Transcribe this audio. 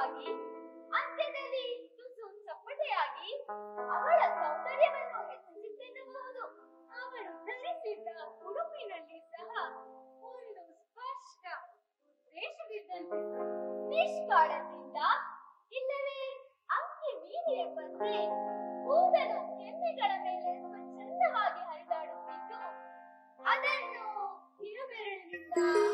ಮೃದುವಾಗಿ ಅಂತ್ಯದಲ್ಲಿ ತುಸು ಚಪ್ಪಟೆಯಾಗಿ ಅವಳ ಸೌಂದರ್ಯವನ್ನು ಹೆಚ್ಚಿಸಿದ್ದೆನ್ನಬಹುದು ಅವಳು ಧರಿಸಿದ್ದ ಉಡುಪಿನಲ್ಲಿ ಸಹ ಒಂದು ಸ್ಪಷ್ಟ ಉದ್ದೇಶವಿದ್ದಂತೆ ನಿಷ್ಕಾಳಜಿಯಿಂದ ಇಲ್ಲವೇ ಅಂಕಿ ಮೀರಿಯ ಬಂದ್ರೆ